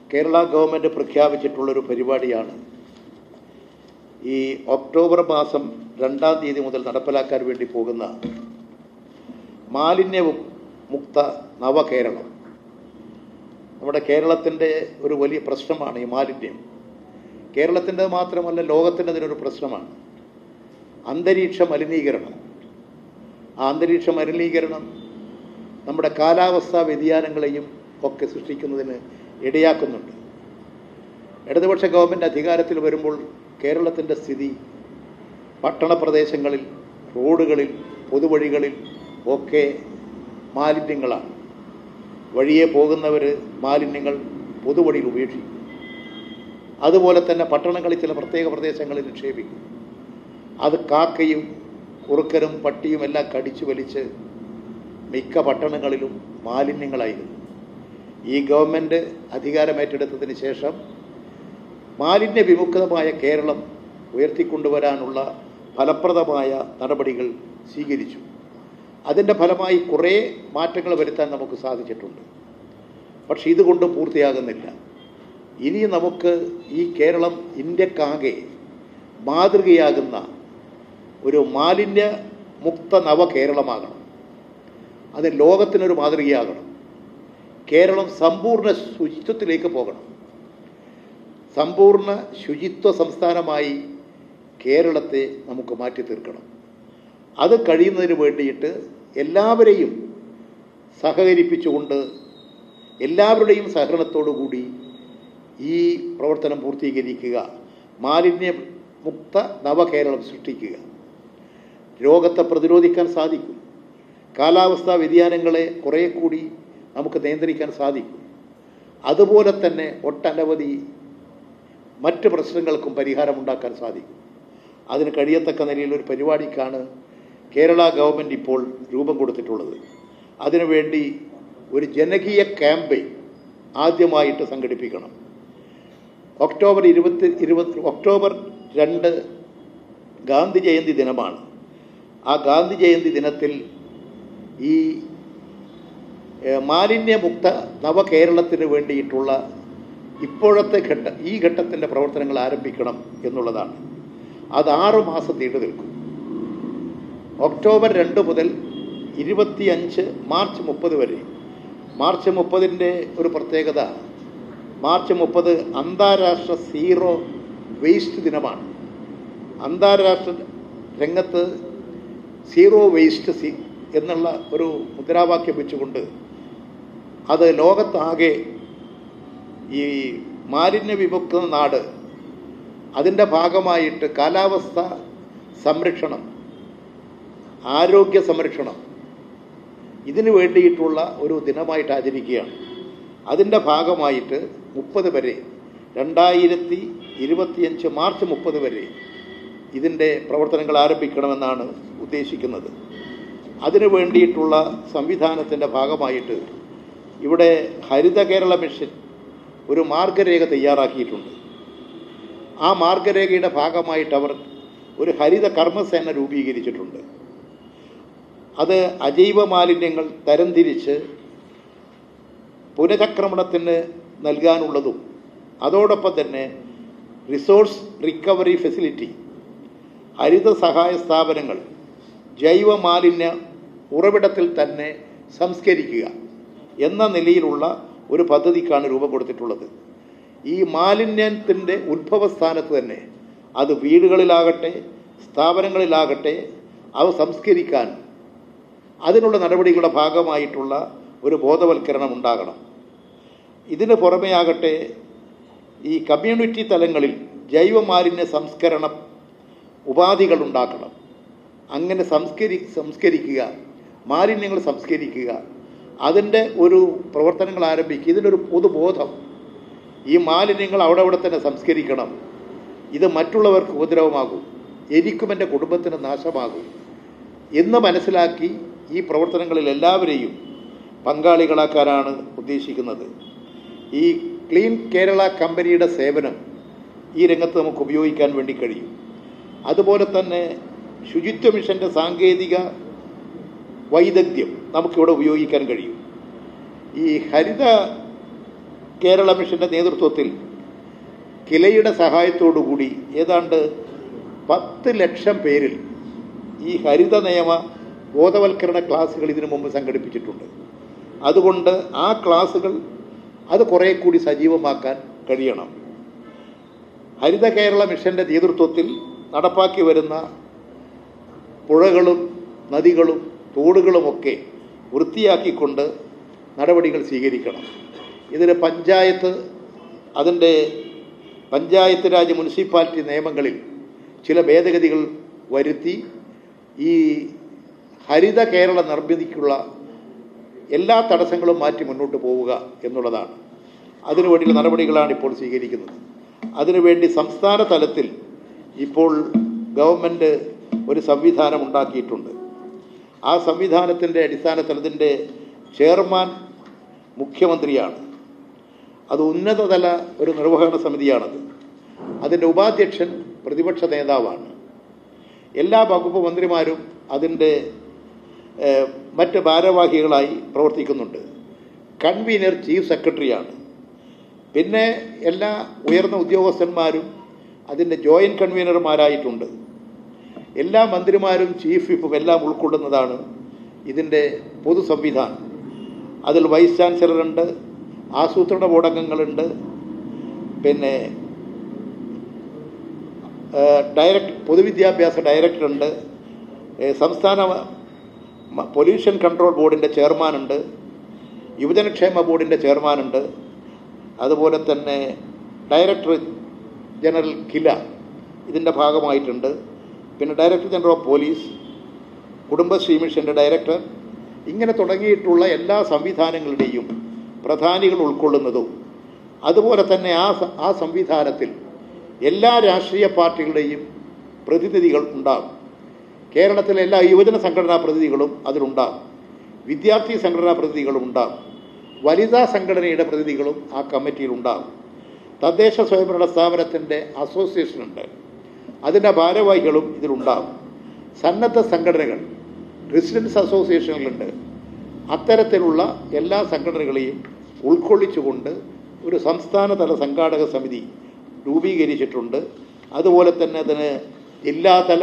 Kerala government പ്രഖ്യാപിച്ചിട്ടുള്ളൊരു പരിപാടിയാണ് ഈ October മാസം രണ്ടാം തീയതി മുതൽ നടപ്പിലാക്കാൻ വേണ്ടി പോകുന്ന മാലിന്യ മുക്ത നവകേരളം നമ്മുടെ കേരളത്തിൻ്റെ ഒരു വലിയ പ്രശ്നമാണ് ഈ മാലിന്യം കേരളത്തിൻ്റെ മാത്രമല്ല ലോകത്തിൻ്റെ ഇതിനൊരു പ്രശ്നമാണ് അന്തരീക്ഷ മലിനീകരണം ആ അന്തരീക്ഷ മലിനീകരണം നമ്മുടെ കാലാവസ്ഥാ വ്യതിയാനങ്ങളെയും ഒക്കെ സൃഷ്ടിക്കുന്നതിന് ഇടയാക്കുന്നുണ്ട് ഇടതുപക്ഷ ഗവൺമെൻറ് അധികാരത്തിൽ വരുമ്പോൾ കേരളത്തിൻ്റെ സ്ഥിതി പട്ടണ പ്രദേശങ്ങളിൽ റോഡുകളിൽ പൊതുവഴികളിൽ ഒക്കെ മാലിന്യങ്ങളാണ് വഴിയെ പോകുന്നവർ മാലിന്യങ്ങൾ പൊതുവഴിയിൽ ഉപേക്ഷിക്കും അതുപോലെ തന്നെ പട്ടണങ്ങളിൽ ചില പ്രത്യേക പ്രദേശങ്ങളിൽ നിക്ഷേപിക്കും അത് കാക്കയും കുറുക്കനും പട്ടിയും എല്ലാം കടിച്ചു വലിച്ച് മിക്ക പട്ടണങ്ങളിലും മാലിന്യങ്ങളായിരുന്നു ഈ ഗവൺമെൻറ് അധികാരമേറ്റെടുത്തതിന് ശേഷം മാലിന്യ വിമുക്തമായ കേരളം ഉയർത്തിക്കൊണ്ടുവരാനുള്ള ഫലപ്രദമായ നടപടികൾ സ്വീകരിച്ചു അതിൻ്റെ ഫലമായി കുറേ മാറ്റങ്ങൾ വരുത്താൻ നമുക്ക് സാധിച്ചിട്ടുണ്ട് പക്ഷെ ഇതുകൊണ്ട് പൂർത്തിയാകുന്നില്ല ഇനി നമുക്ക് ഈ കേരളം ഇന്ത്യക്കാകെ മാതൃകയാകുന്ന ഒരു മാലിന്യ മുക്ത നവകേരളമാകണം അത് ലോകത്തിനൊരു മാതൃകയാകണം കേരളം സമ്പൂർണ്ണ ശുചിത്വത്തിലേക്ക് പോകണം സമ്പൂർണ്ണ ശുചിത്വ സംസ്ഥാനമായി കേരളത്തെ നമുക്ക് മാറ്റി തീർക്കണം അത് കഴിയുന്നതിന് വേണ്ടിയിട്ട് എല്ലാവരെയും സഹകരിപ്പിച്ചുകൊണ്ട് എല്ലാവരുടെയും സഹകരണത്തോടു കൂടി ഈ പ്രവർത്തനം പൂർത്തീകരിക്കുക മാലിന്യ മുക്ത നവകേരളം സൃഷ്ടിക്കുക രോഗത്തെ പ്രതിരോധിക്കാൻ സാധിക്കും കാലാവസ്ഥാ വ്യതിയാനങ്ങളെ കുറേ കൂടി നമുക്ക് നിയന്ത്രിക്കാൻ സാധിക്കും അതുപോലെ തന്നെ ഒട്ടനവധി മറ്റ് പ്രശ്നങ്ങൾക്കും പരിഹാരമുണ്ടാക്കാൻ സാധിക്കും അതിന് കഴിയത്തക്ക നിലയിൽ ഒരു പരിപാടിക്കാണ് കേരള ഗവൺമെൻറ് ഇപ്പോൾ രൂപം കൊടുത്തിട്ടുള്ളത് അതിനുവേണ്ടി ഒരു ജനകീയ ക്യാമ്പയിൻ ആദ്യമായിട്ട് സംഘടിപ്പിക്കണം ഒക്ടോബർ ഇരുപത്തി ഇരുപത്തി ഒക്ടോബർ രണ്ട് ഗാന്ധി ജയന്തി ദിനമാണ് ആ ഗാന്ധി ജയന്തി ദിനത്തിൽ ഈ ഏഹ്, മാലിന്യമുക്ത നവകേരളത്തിന് വേണ്ടിയിട്ടുള്ള ഇപ്പോഴത്തെ ഘട്ട ഈ ഘട്ടത്തിൻ്റെ പ്രവർത്തനങ്ങൾ ആരംഭിക്കണം എന്നുള്ളതാണ് അത് ആറു മാസം നീണ്ടു നിൽക്കും ഒക്ടോബർ രണ്ട് മുതൽ ഇരുപത്തിയഞ്ച് മാർച്ച് മുപ്പത് വരെ മാർച്ച് മുപ്പതിൻ്റെ ഒരു പ്രത്യേകത മാർച്ച് മുപ്പത് അന്താരാഷ്ട്ര സീറോ വേസ്റ്റ് ദിനമാണ് അന്താരാഷ്ട്ര രംഗത്ത് സീറോ വേസ്റ്റ് സി എന്നുള്ള ഒരു മുദ്രാവാക്യം വെച്ചുകൊണ്ട് അത് ലോകത്താകെ ഈ മാലിന്യ വിമുക്ത നാട് അതിൻ്റെ ഭാഗമായിട്ട് കാലാവസ്ഥ സംരക്ഷണം ആരോഗ്യ സംരക്ഷണം ഇതിനു വേണ്ടിയിട്ടുള്ള ഒരു ദിനമായിട്ട് ആചരിക്കുകയാണ് അതിൻ്റെ ഭാഗമായിട്ട് മുപ്പത് വരെ രണ്ടായിരത്തി ഇരുപത്തിയഞ്ച് മാർച്ച് മുപ്പത് വരെ ഇതിൻ്റെ പ്രവർത്തനങ്ങൾ ആരംഭിക്കണമെന്നാണ് ഉദ്ദേശിക്കുന്നത് അതിനു വേണ്ടിയിട്ടുള്ള സംവിധാനത്തിൻ്റെ ഭാഗമായിട്ട് ഇവിടെ ഹരിത കേരള മിഷൻ ഒരു മാർഗരേഖ തയ്യാറാക്കിയിട്ടുണ്ട് ആ മാർഗരേഖയുടെ ഭാഗമായിട്ട് അവർ ഒരു ഹരിത കർമ്മസേന രൂപീകരിച്ചിട്ടുണ്ട് അത് അജൈവ മാലിന്യങ്ങൾ തരംതിരിച്ച് പുനഃചക്രമണത്തിന് നൽകാനുള്ളതും അതോടൊപ്പം തന്നെ റിസോഴ്സ് റിക്കവറി ഫെസിലിറ്റി ഹരിത സഹായ സ്ഥാപനങ്ങൾ ജൈവ മാലിന്യ ഉറവിടത്തിൽ തന്നെ സംസ്കരിക്കുക എന്ന നിലയിലുള്ള ഒരു പദ്ധതിക്കാണ് രൂപം കൊടുത്തിട്ടുള്ളത് ഈ മാലിന്യത്തിൻ്റെ ഉത്ഭവസ്ഥാനത്ത് തന്നെ അത് വീടുകളിലാകട്ടെ സ്ഥാപനങ്ങളിലാകട്ടെ അവ സംസ്കരിക്കാൻ അതിനുള്ള നടപടികളുടെ ഭാഗമായിട്ടുള്ള ഒരു ബോധവൽക്കരണം ഉണ്ടാകണം ഇതിന് പുറമെയാകട്ടെ ഈ കമ്മ്യൂണിറ്റി തലങ്ങളിൽ ജൈവ മാലിന്യ സംസ്കരണ ഉപാധികൾ ഉണ്ടാക്കണം അങ്ങനെ സംസ്കരി സംസ്കരിക്കുക മാലിന്യങ്ങൾ സംസ്കരിക്കുക അതിൻ്റെ ഒരു പ്രവർത്തനങ്ങൾ ആരംഭിക്കുക ഇതിനൊരു പൊതുബോധം ഈ മാലിന്യങ്ങൾ അവിടെ അവിടെ തന്നെ സംസ്കരിക്കണം ഇത് മറ്റുള്ളവർക്ക് ഉപദ്രവമാകും എനിക്കും എൻ്റെ കുടുംബത്തിന് നാശമാകും എന്ന് മനസ്സിലാക്കി ഈ പ്രവർത്തനങ്ങളിൽ എല്ലാവരെയും പങ്കാളികളാക്കാനാണ് ഉദ്ദേശിക്കുന്നത് ഈ ക്ലീൻ കേരള കമ്പനിയുടെ സേവനം ഈ രംഗത്ത് നമുക്ക് ഉപയോഗിക്കാൻ വേണ്ടി കഴിയും അതുപോലെ തന്നെ ശുചിത്വ മിഷൻ്റെ സാങ്കേതിക വൈദഗ്ധ്യം നമുക്കിവിടെ ഉപയോഗിക്കാൻ കഴിയും ഈ ഹരിത കേരള മിഷന്റെ നേതൃത്വത്തിൽ കിലയുടെ സഹായത്തോടുകൂടി ഏതാണ്ട് പത്ത് ലക്ഷം പേരിൽ ഈ ഹരിത നിയമ ബോധവൽക്കരണ ക്ലാസ്സുകൾ ഇതിനു മുമ്പ് സംഘടിപ്പിച്ചിട്ടുണ്ട് അതുകൊണ്ട് ആ ക്ലാസ്സുകൾ അത് കുറേ കൂടി സജീവമാക്കാൻ കഴിയണം ഹരിത കേരള മിഷന്റെ നേതൃത്വത്തിൽ നടപ്പാക്കി വരുന്ന പുഴകളും നദികളും തോടുകളുമൊക്കെ വൃത്തിയാക്കിക്കൊണ്ട് നടപടികൾ സ്വീകരിക്കണം ഇതിന് പഞ്ചായത്ത് അതിൻ്റെ പഞ്ചായത്ത് രാജ് മുനിസിപ്പാലിറ്റി നിയമങ്ങളിൽ ചില ഭേദഗതികൾ വരുത്തി ഈ ഹരിത കേരള നിർമ്മിതിക്കുള്ള എല്ലാ തടസ്സങ്ങളും മാറ്റി മുന്നോട്ട് പോവുക എന്നുള്ളതാണ് അതിനുവേണ്ടിയുള്ള നടപടികളാണ് ഇപ്പോൾ സ്വീകരിക്കുന്നത് അതിനുവേണ്ടി സംസ്ഥാന തലത്തിൽ ഇപ്പോൾ ഗവൺമെൻറ് ഒരു സംവിധാനം ഉണ്ടാക്കിയിട്ടുണ്ട് ആ സംവിധാനത്തിൻ്റെ അടിസ്ഥാനത്തിൽ അതിൻ്റെ ചെയർമാൻ മുഖ്യമന്ത്രിയാണ് അത് ഉന്നതതല ഒരു നിർവഹണ സമിതിയാണത് അതിൻ്റെ ഉപാധ്യക്ഷൻ പ്രതിപക്ഷ നേതാവാണ് എല്ലാ വകുപ്പ് മന്ത്രിമാരും അതിൻ്റെ ഏഹ്, മറ്റ് ഭാരവാഹികളായി പ്രവർത്തിക്കുന്നുണ്ട് കൺവീനർ ചീഫ് സെക്രട്ടറിയാണ് പിന്നെ എല്ലാ ഉയർന്ന ഉദ്യോഗസ്ഥന്മാരും അതിൻ്റെ ജോയിൻറ്റ് കൺവീനർമാരായിട്ടുണ്ട് എല്ലാ മന്ത്രിമാരും ചീഫ് വിപ്പും എല്ലാം ഉൾക്കൊള്ളുന്നതാണ് ഇതിൻ്റെ പൊതു സംവിധാനം അതിൽ വൈസ് ചാൻസലറുണ്ട് ആസൂത്രണ ബോർഡ് അംഗങ്ങളുണ്ട് പിന്നെ ഡയറക്ട് പൊതുവിദ്യാഭ്യാസ ഡയറക്ടറുണ്ട് ഏഹ് സംസ്ഥാന മ- പൊല്യൂഷൻ കൺട്രോൾ ബോർഡിൻ്റെ ചെയർമാനുണ്ട് യുവജനക്ഷേമ ബോർഡിൻ്റെ ചെയർമാനുണ്ട് അതുപോലെ തന്നെ ഡയറക്ടർ ജനറൽ കില ഇതിൻ്റെ ഭാഗമായിട്ടുണ്ട് പിന്നെ director general of police Kudumbashree മിഷൻ്റെ ഡയറക്ടർ ഇങ്ങനെ തുടങ്ങിയിട്ടുള്ള എല്ലാ സംവിധാനങ്ങളുടെയും പ്രധാനികൾ ഉൾക്കൊള്ളുന്നതും അതുപോലെ തന്നെ ആ സ- ആ സംവിധാനത്തിൽ എല്ലാ രാഷ്ട്രീയ പാർട്ടികളുടെയും പ്രതിനിധികൾ ഉണ്ടാകും കേരളത്തിലെ എല്ലാ യുവജന സംഘടനാ പ്രതിനിധികളും അതിലുണ്ടാകും വിദ്യാർത്ഥി സംഘടനാ പ്രതിനിധികളും ഉണ്ടാകും വനിതാ സംഘടനയുടെ പ്രതിനിധികളും ആ കമ്മിറ്റിയിൽ ഉണ്ടാകും തദ്ദേശ സ്വയംഭരണ സ്ഥാപനത്തിൻ്റെ അസോസിയേഷനുണ്ട് അതിൻ്റെ ഭാരവാഹികളും ഇതിലുണ്ടാകും സന്നദ്ധ സംഘടനകൾ റെസിഡൻസ് അസോസിയേഷനുകളുണ്ട് അത്തരത്തിലുള്ള എല്ലാ സംഘടനകളെയും ഉൾക്കൊള്ളിച്ചുകൊണ്ട് ഒരു സംസ്ഥാനതല സംഘാടക സമിതി രൂപീകരിച്ചിട്ടുണ്ട് അതുപോലെ തന്നെ അതിന് ജില്ലാതല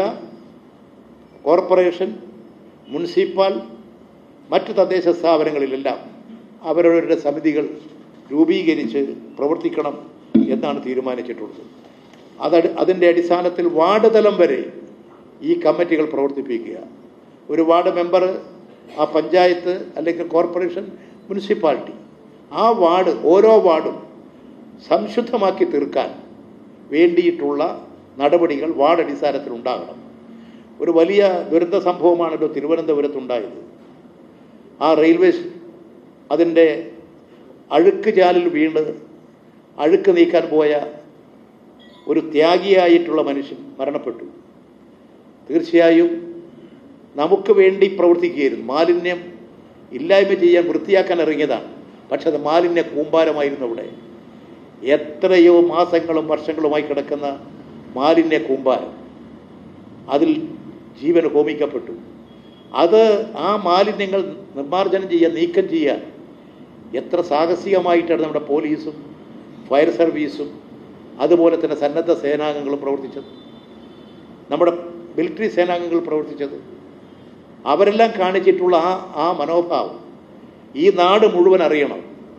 കോർപ്പറേഷൻ മുനിസിപ്പൽ മറ്റ് തദ്ദേശ സ്ഥാപനങ്ങളിലെല്ലാം അവരവരുടെ സമിതികൾ രൂപീകരിച്ച് പ്രവർത്തിക്കണം എന്നാണ് തീരുമാനിച്ചിട്ടുള്ളത് അത് അതിൻ്റെ അടിസ്ഥാനത്തിൽ വാർഡ് തലം വരെ ഈ കമ്മിറ്റികൾ പ്രവർത്തിപ്പിക്കുക ഒരു വാർഡ് മെമ്പർ ആ പഞ്ചായത്ത് അല്ലെങ്കിൽ കോർപ്പറേഷൻ മുനിസിപ്പാലിറ്റി ആ വാർഡ് ഓരോ വാർഡും സംശുദ്ധമാക്കി തീർക്കാൻ വേണ്ടിയിട്ടുള്ള നടപടികൾ വാർഡ് അടിസ്ഥാനത്തിൽ ഉണ്ടാകണം ഒരു വലിയ ദുരന്ത സംഭവമാണല്ലോ തിരുവനന്തപുരത്തുണ്ടായത് ആ റെയിൽവേ സ് അതിൻ്റെ അഴുക്ക് ചാലിൽ വീണ് അഴുക്ക് നീക്കാൻ പോയ ഒരു ത്യാഗിയായിട്ടുള്ള മനുഷ്യൻ മരണപ്പെട്ടു തീർച്ചയായും നമുക്ക് വേണ്ടി പ്രവർത്തിക്കുകയായിരുന്നു മാലിന്യം ഇല്ലായ്മ ചെയ്യാൻ വൃത്തിയാക്കാൻ ഇറങ്ങിയതാണ് പക്ഷെ അത് മാലിന്യ കൂമ്പാരമായിരുന്നു അവിടെ എത്രയോ മാസങ്ങളും വർഷങ്ങളുമായി കിടക്കുന്ന മാലിന്യ കൂമ്പാരം അതിൽ ജീവൻ ഹോമിക്കപ്പെട്ടു അത് ആ മാലിന്യങ്ങൾ നിർമ്മാർജ്ജനം ചെയ്യാൻ നീക്കം ചെയ്യാൻ എത്ര സാഹസികമായിട്ടാണ് നമ്മുടെ പോലീസും ഫയർ സർവീസും അതുപോലെ തന്നെ സന്നദ്ധ സേനാംഗങ്ങളും പ്രവർത്തിച്ചത് നമ്മുടെ മിലിറ്ററി സേനാംഗങ്ങൾ പ്രവർത്തിച്ചത് അവരെല്ലാം കാണിച്ചിട്ടുള്ള ആ ആ മനോഭാവം ഈ നാട് മുഴുവൻ അറിയണം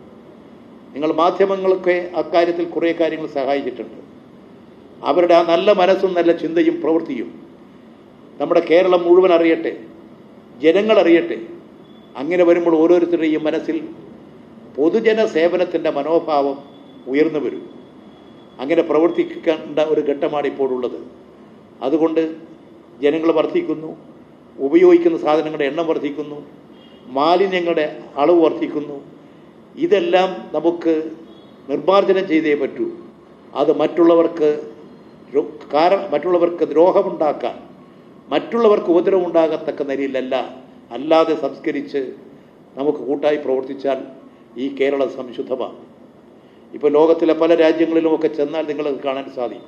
നിങ്ങൾ മാധ്യമങ്ങളൊക്കെ അക്കാര്യത്തിൽ കുറേ കാര്യങ്ങൾ സഹായിച്ചിട്ടുണ്ട് അവരുടെ ആ നല്ല മനസ്സും നല്ല ചിന്തയും പ്രവൃത്തിയും നമ്മുടെ കേരളം മുഴുവൻ അറിയട്ടെ ജനങ്ങൾ അറിയട്ടെ അങ്ങനെ വരുമ്പോൾ ഓരോരുത്തരുടെയും മനസ്സിൽ പൊതുജന സേവനത്തിൻ്റെ മനോഭാവം ഉയർന്നു വരും അങ്ങനെ പ്രവർത്തിക്കേണ്ട ഒരു ഘട്ടമാണ് ഇപ്പോഴുള്ളത് അതുകൊണ്ട് ജനങ്ങൾ വർദ്ധിക്കുന്നു ഉപയോഗിക്കുന്ന സാധനങ്ങളുടെ എണ്ണം വർദ്ധിക്കുന്നു മാലിന്യങ്ങളുടെ അളവ് വർദ്ധിക്കുന്നു ഇതെല്ലാം നമുക്ക് നിർമ്മാർജ്ജനം ചെയ്തേ പറ്റൂ അത് മറ്റുള്ളവർക്ക് രോ- കാരണം മറ്റുള്ളവർക്ക് ദ്രോഹമുണ്ടാക്കാൻ മറ്റുള്ളവർക്ക് ഉപദ്രവമുണ്ടാകത്തക്ക നിലയിലല്ല അല്ലാതെ സംസ്കരിച്ച് നമുക്ക് കൂട്ടായി പ്രവർത്തിച്ചാൽ ഈ കേരളം സംശുദ്ധമാണ് ഇപ്പോൾ ലോകത്തിലെ പല രാജ്യങ്ങളിലുമൊക്കെ ചെന്നാൽ നിങ്ങളത് കാണാൻ സാധിക്കും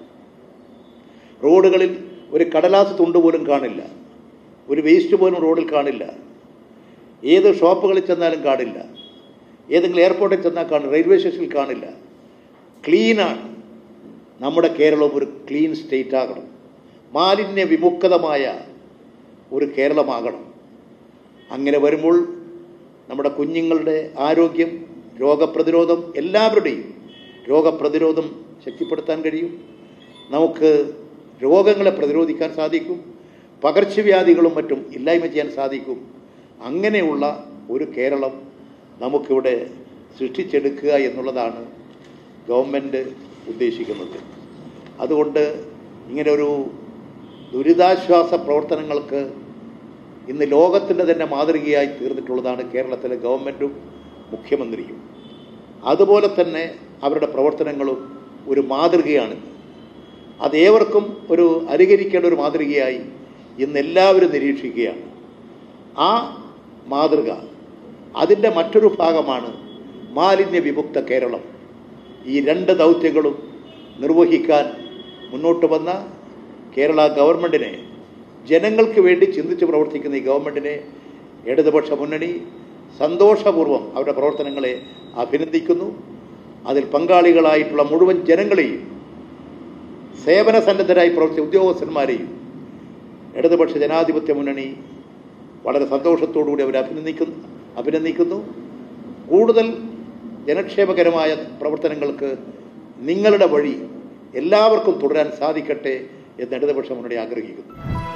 റോഡുകളിൽ ഒരു കടലാസ് തുണ്ട് പോലും കാണില്ല ഒരു വേസ്റ്റ് പോലും റോഡിൽ കാണില്ല ഏത് ഷോപ്പുകളിൽ ചെന്നാലും കാണില്ല ഏതെങ്കിലും എയർപോർട്ടിൽ ചെന്നാൽ കാണില്ല റെയിൽവേ സ്റ്റേഷനിൽ കാണില്ല ക്ലീനാണ് നമ്മുടെ കേരളം ഒരു ക്ലീൻ സ്റ്റേറ്റ് ആകണം മാലിന്യ വിമുക്തമായ ഒരു കേരളമാകണം അങ്ങനെ വരുമ്പോൾ നമ്മുടെ കുഞ്ഞുങ്ങളുടെ ആരോഗ്യം രോഗപ്രതിരോധം എല്ലാവരുടെയും രോഗപ്രതിരോധം ശക്തിപ്പെടുത്താൻ കഴിയും നമുക്ക് രോഗങ്ങളെ പ്രതിരോധിക്കാൻ സാധിക്കും പകർച്ചവ്യാധികളും മറ്റും ഇല്ലായ്മ ചെയ്യാൻ സാധിക്കും അങ്ങനെയുള്ള ഒരു കേരളം നമുക്കിവിടെ സൃഷ്ടിച്ചെടുക്കുക എന്നുള്ളതാണ് ഗവൺമെൻറ് ഉദ്ദേശിക്കുന്നത് അതുകൊണ്ട് ഇങ്ങനെ ഒരു ദുരിതാശ്വാസ പ്രവർത്തനങ്ങൾക്ക് ഇന്ന് ലോകത്തിൻ്റെ തന്നെ മാതൃകയായി തീർന്നിട്ടുള്ളതാണ് കേരളത്തിലെ ഗവൺമെൻറ്റും മുഖ്യമന്ത്രിയും അതുപോലെ തന്നെ അവരുടെ പ്രവർത്തനങ്ങളും ഒരു മാതൃകയാണ് അതേവർക്കും ഒരു അനുകരിക്കേണ്ട ഒരു മാതൃകയായി ഇന്ന് എല്ലാവരും നിരീക്ഷിക്കുകയാണ് ആ മാതൃക അതിൻ്റെ മറ്റൊരു ഭാഗമാണ് മാലിന്യ വിമുക്ത കേരളം ഈ രണ്ട് ദൗത്യങ്ങളും നിർവഹിക്കാൻ മുന്നോട്ട് വന്ന കേരള ഗവൺമെൻറ്റിനെ ജനങ്ങൾക്ക് വേണ്ടി ചിന്തിച്ച് പ്രവർത്തിക്കുന്ന ഈ ഗവൺമെൻറ്റിനെ ഇടതുപക്ഷ മുന്നണി സന്തോഷപൂർവ്വം അവരുടെ പ്രവർത്തനങ്ങളെ അഭിനന്ദിക്കുന്നു അതിൽ പങ്കാളികളായിട്ടുള്ള മുഴുവൻ ജനങ്ങളെയും സേവന സന്നദ്ധരായി പ്രവർത്തിച്ച ഉദ്യോഗസ്ഥന്മാരെയും ഇടതുപക്ഷ ജനാധിപത്യ മുന്നണി വളരെ സന്തോഷത്തോടുകൂടി അവർ അഭിനന്ദിക്കുന്നു അഭിനന്ദിക്കുന്നു കൂടുതൽ ജനക്ഷേമകരമായ പ്രവർത്തനങ്ങൾക്ക് നിങ്ങളുടെ വഴി എല്ലാവർക്കും തുടരാൻ സാധിക്കട്ടെ എന്ന് ഇടതുപക്ഷ മുന്നണി ആഗ്രഹിക്കുന്നു